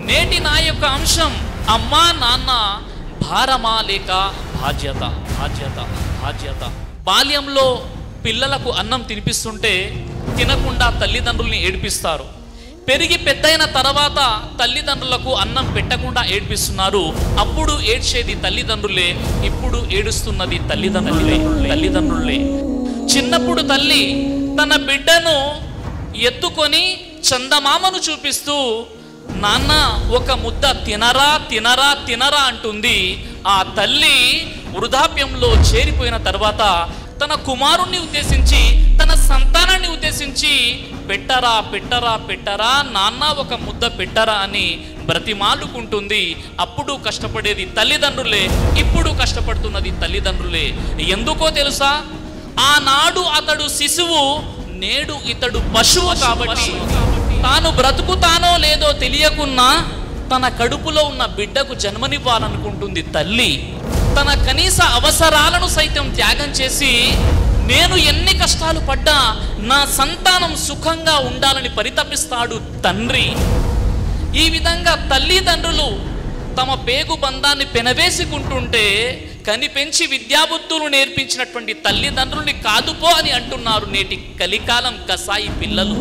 నేటి నా యొక్క అంశం అమ్మా నాన్న భారమా లేక బాధ్యత బాధ్యత బాధ్యత బాల్యంలో పిల్లలకు అన్నం తినిపిస్తుంటే తినకుండా తల్లిదండ్రుల్ని ఏడిపిస్తారు పెరిగి పెద్దయిన తర్వాత తల్లిదండ్రులకు అన్నం పెట్టకుండా ఏడిపిస్తున్నారు అప్పుడు ఏడ్చేది తల్లిదండ్రులే ఇప్పుడు ఏడుస్తున్నది తల్లిదండ్రులే తల్లిదండ్రులే చిన్నప్పుడు తల్లి తన బిడ్డను ఎత్తుకొని చందమామను చూపిస్తూ నాన్న ఒక ముద్ద తినరా తినరా తినరా అంటుంది ఆ తల్లి వృద్ధాప్యంలో చేరిపోయిన తర్వాత తన కుమారుణ్ణి ఉద్దేశించి తన సంతానాన్ని ఉద్దేశించి పెట్టరా పెట్టరా పెట్టరా నాన్న ఒక ముద్ద పెట్టరా అని బ్రతిమాలుకుంటుంది అప్పుడు కష్టపడేది తల్లిదండ్రులే ఇప్పుడు కష్టపడుతున్నది తల్లిదండ్రులే ఎందుకో తెలుసా ఆనాడు అతడు శిశువు నేడు ఇతడు పశువు కాబట్టి తాను బ్రతుకుతానో లేదో తెలియకున్నా తన కడుపులో ఉన్న బిడ్డకు జన్మనివ్వాలనుకుంటుంది తల్లి తన కనీస అవసరాలను సైతం త్యాగం చేసి నేను ఎన్ని కష్టాలు పడ్డా నా సంతానం సుఖంగా ఉండాలని పరితపిస్తాడు తండ్రి ఈ విధంగా తల్లిదండ్రులు తమ పేగు బంధాన్ని పెనవేసుకుంటుంటే కనిపెంచి విద్యాబుద్ధులు నేర్పించినటువంటి తల్లిదండ్రుల్ని కాదుపో అని అంటున్నారు నేటి కలికాలం కసాయి పిల్లలు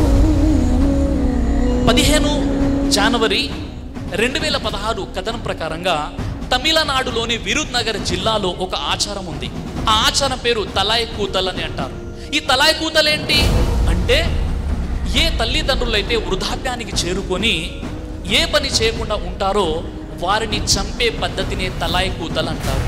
పదిహేను జనవరి రెండు వేల పదహారు కథనం ప్రకారంగా తమిళనాడులోని విరుద్ నగర్ జిల్లాలో ఒక ఆచారం ఉంది ఆ ఆచారం పేరు తలాయ్ కూతల్ అని అంటారు ఈ తలాయ్ కూతల్ ఏంటి అంటే ఏ తల్లిదండ్రులైతే వృద్ధాప్యానికి చేరుకొని ఏ పని చేయకుండా ఉంటారో వారిని చంపే పద్ధతినే తలాయ్ కూతల్ అంటారు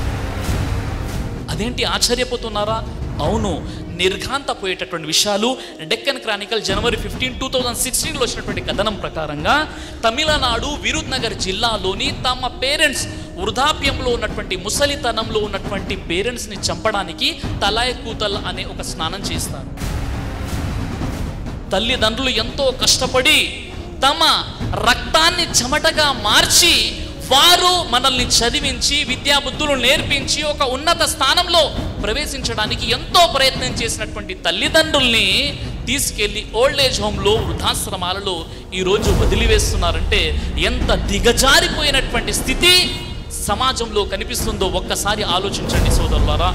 అదేంటి ఆశ్చర్యపోతున్నారా అవును నిర్ఘాంతపోయేటటువంటి విషయాలు డెక్కన్ క్రానికల్ జనవరి ఫిఫ్టీన్ టూ థౌజండ్ సిక్స్టీన్లో వచ్చినటువంటి కథనం ప్రకారంగా తమిళనాడు విరుద్ నగర్ జిల్లాలోని తమ పేరెంట్స్ వృద్ధాప్యంలో ఉన్నటువంటి ముసలితనంలో ఉన్నటువంటి పేరెంట్స్ని చంపడానికి తలాయ్ కూతల్ అనే ఒక స్నానం చేస్తారు తల్లిదండ్రులు ఎంతో కష్టపడి తమ రక్తాన్ని చెమటగా మార్చి వారు మనల్ని చదివించి విద్యాబుద్ధులు నేర్పించి ఒక ఉన్నత స్థానంలో ప్రవేశించడానికి ఎంతో ప్రయత్నం చేసినటువంటి తల్లిదండ్రుల్ని తీసుకెళ్లి ఓల్డ్ ఏజ్ హోమ్లో వృద్ధాశ్రమాలలో ఈరోజు వదిలివేస్తున్నారంటే ఎంత దిగజారిపోయినటువంటి స్థితి సమాజంలో కనిపిస్తుందో ఒక్కసారి ఆలోచించండి సోదరులారా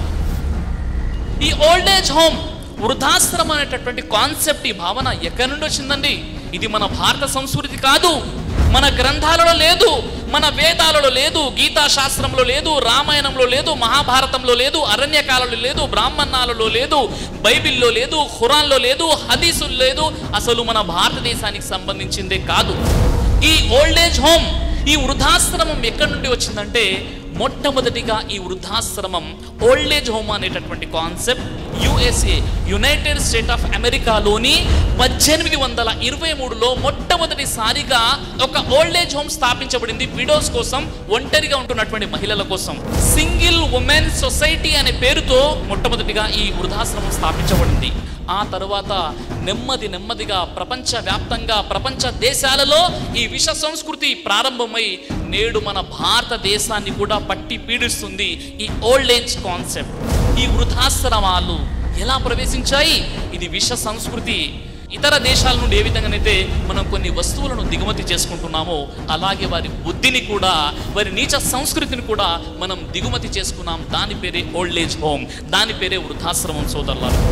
ఈ ఓల్డ్ ఏజ్ హోమ్ వృద్ధాశ్రమం అనేటటువంటి కాన్సెప్ట్ ఈ భావన ఎక్కడి నుండి వచ్చిందండి ఇది మన భారత సంస్కృతి కాదు మన గ్రంథాలలో లేదు మన వేదాలలో లేదు గీతా శాస్త్రంలో లేదు రామాయణంలో లేదు మహాభారతంలో లేదు అరణ్యకాలలో లేదు బ్రాహ్మణాలలో లేదు బైబిల్లో లేదు ఖురాన్లో లేదు హదీసులు లేదు అసలు మన భారతదేశానికి సంబంధించిందే కాదు ఈ ఓల్డ్ ఏజ్ హోమ్ ఈ వృద్ధాశ్రమం ఎక్కడి నుండి వచ్చిందంటే మొట్టమొదటిగా ఈ వృద్ధాశ్రమం ఓల్డ్ ఏజ్ హోమ్ అనేటటువంటి concept USA United State of అమెరికాలోని పద్దెనిమిది వందల ఇరవై మూడులో మొట్టమొదటిసారిగా ఒక ఓల్డ్ ఏజ్ హోమ్ స్థాపించబడింది విడోస్ కోసం ఒంటరిగా ఉంటున్నటువంటి మహిళల కోసం సింగిల్ ఉమెన్ సొసైటీ అనే పేరుతో మొట్టమొదటిగా ఈ వృద్ధాశ్రమం స్థాపించబడింది ఆ తర్వాత నెమ్మది నెమ్మదిగా ప్రపంచ వ్యాప్తంగా ప్రపంచ దేశాలలో ఈ విష సంస్కృతి ప్రారంభమై నేడు మన భారతదేశాన్ని కూడా పట్టి పీడిస్తుంది ఈ ఓల్డ్ ఏజ్ కాన్సెప్ట్ ఈ వృద్ధాశ్రమాలు ఎలా ప్రవేశించాయి ఇది విష సంస్కృతి ఇతర దేశాల నుండి ఏ విధంగానైతే మనం కొన్ని వస్తువులను దిగుమతి చేసుకుంటున్నామో అలాగే వారి బుద్ధిని కూడా వారి నీచ సంస్కృతిని కూడా మనం దిగుమతి చేసుకున్నాం దాని పేరే ఓల్డ్ ఏజ్ హోమ్ దాని పేరే వృద్ధాశ్రమం సోదరులారు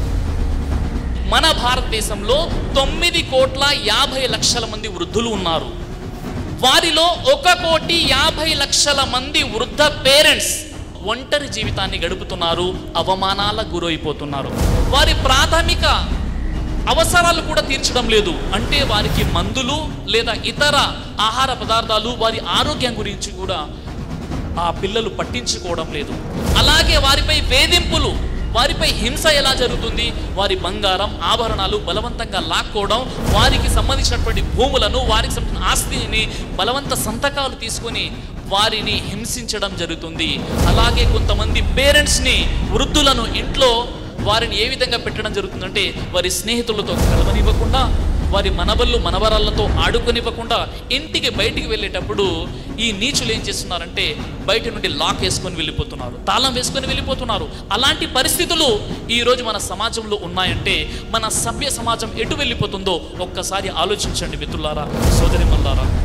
మన భారతదేశంలో తొమ్మిది కోట్ల యాభై లక్షల మంది వృద్ధులు ఉన్నారు వారిలో ఒక కోటి యాభై లక్షల మంది వృద్ధ పేరెంట్స్ ఒంటరి జీవితాన్ని గడుపుతున్నారు అవమానాలకు గురైపోతున్నారు వారి ప్రాథమిక అవసరాలు కూడా తీర్చడం లేదు అంటే వారికి మందులు లేదా ఇతర ఆహార పదార్థాలు వారి ఆరోగ్యం గురించి కూడా ఆ పిల్లలు పట్టించుకోవడం లేదు అలాగే వారిపై వేధింపులు వారిపై హింస ఎలా జరుగుతుంది వారి బంగారం ఆభరణాలు బలవంతంగా లాక్కోవడం వారికి సంబంధించినటువంటి భూములను వారికి సంబంధించిన ఆస్తిని బలవంత సంతకాలు తీసుకొని వారిని హింసించడం జరుగుతుంది అలాగే కొంతమంది పేరెంట్స్ని వృద్ధులను ఇంట్లో వారిని ఏ విధంగా పెట్టడం జరుగుతుందంటే వారి స్నేహితులతో కలవనివ్వకుండా వారి మనవళ్ళు మనవరాళ్ళతో ఆడుకొనివ్వకుండా ఇంటికి బయటికి వెళ్ళేటప్పుడు ఈ నీచులు ఏం చేస్తున్నారంటే బయట నుండి లాక్ వేసుకొని వెళ్ళిపోతున్నారు తాళం వేసుకొని వెళ్ళిపోతున్నారు అలాంటి పరిస్థితులు ఈ రోజు మన సమాజంలో ఉన్నాయంటే మన సభ్య సమాజం ఎటు వెళ్ళిపోతుందో ఒక్కసారి ఆలోచించండి మిత్రులారా సోదరి మల్లారా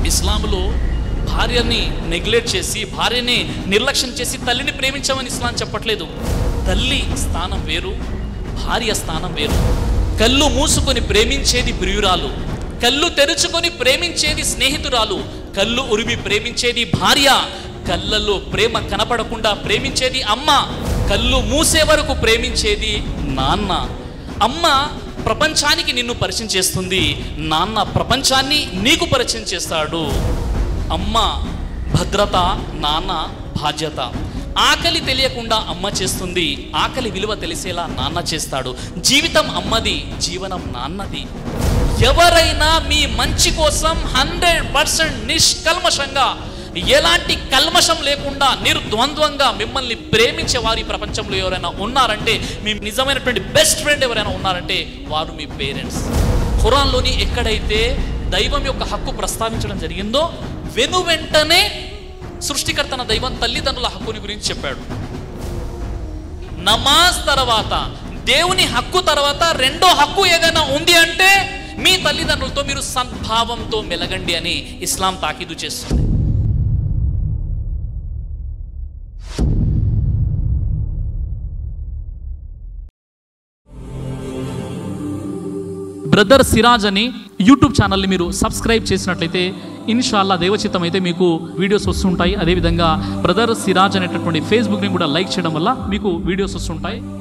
ఇస్లాంలో భార్యని నెగ్లెక్ట్ చేసి భార్యని నిర్లక్ష్యం చేసి తల్లిని ప్రేమించమని ఇస్లాం చెప్పట్లేదు తల్లి స్థానం వేరు భార్య స్థానం వేరు కళ్ళు మూసుకొని ప్రేమించేది ప్రియురాలు కళ్ళు తెరుచుకొని ప్రేమించేది స్నేహితురాలు కళ్ళు ఉరిమి ప్రేమించేది భార్య కళ్ళల్లో ప్రేమ కనపడకుండా ప్రేమించేది అమ్మ కళ్ళు మూసే వరకు ప్రేమించేది నాన్న అమ్మ ప్రపంచానికి నిన్ను పరిచయం చేస్తుంది నాన్న ప్రపంచాన్ని నీకు పరిచయం చేస్తాడు అమ్మ భద్రత నాన్న బాధ్యత ఆకలి తెలియకుండా అమ్మ చేస్తుంది ఆకలి విలువ తెలిసేలా నాన్న చేస్తాడు జీవితం అమ్మది జీవనం నాన్నది ఎవరైనా మీ మంచి కోసం హండ్రెడ్ పర్సెంట్ నిష్కల్మషంగా ఎలాంటి కల్మషం లేకుండా నిర్ద్వంద్వంగా మిమ్మల్ని ప్రేమించే వారు ఈ ప్రపంచంలో ఎవరైనా ఉన్నారంటే మీ నిజమైనటువంటి బెస్ట్ ఫ్రెండ్ ఎవరైనా ఉన్నారంటే వారు మీ పేరెంట్స్ ఖురాన్లోని ఎక్కడైతే దైవం యొక్క హక్కు ప్రస్తావించడం జరిగిందో వెను వెంటనే సృష్టికర్తన దైవం తల్లిదండ్రుల హక్కుని గురించి చెప్పాడు నమాజ్ తర్వాత దేవుని హక్కు తర్వాత రెండో హక్కు ఏదైనా ఉంది అంటే మీ తల్లిదండ్రులతో మీరు సద్భావంతో మెలగండి అని ఇస్లాం తాకీదు చేస్తుంది బ్రదర్ సిరాజ్ అని యూట్యూబ్ ఛానల్ని మీరు సబ్స్క్రైబ్ చేసినట్లయితే ఇన్షాల్లా దేవచిత్తం అయితే మీకు వీడియోస్ వస్తుంటాయి అదేవిధంగా బ్రదర్ సిరాజ్ అనేటటువంటి ఫేస్బుక్ని కూడా లైక్ చేయడం వల్ల మీకు వీడియోస్ వస్తుంటాయి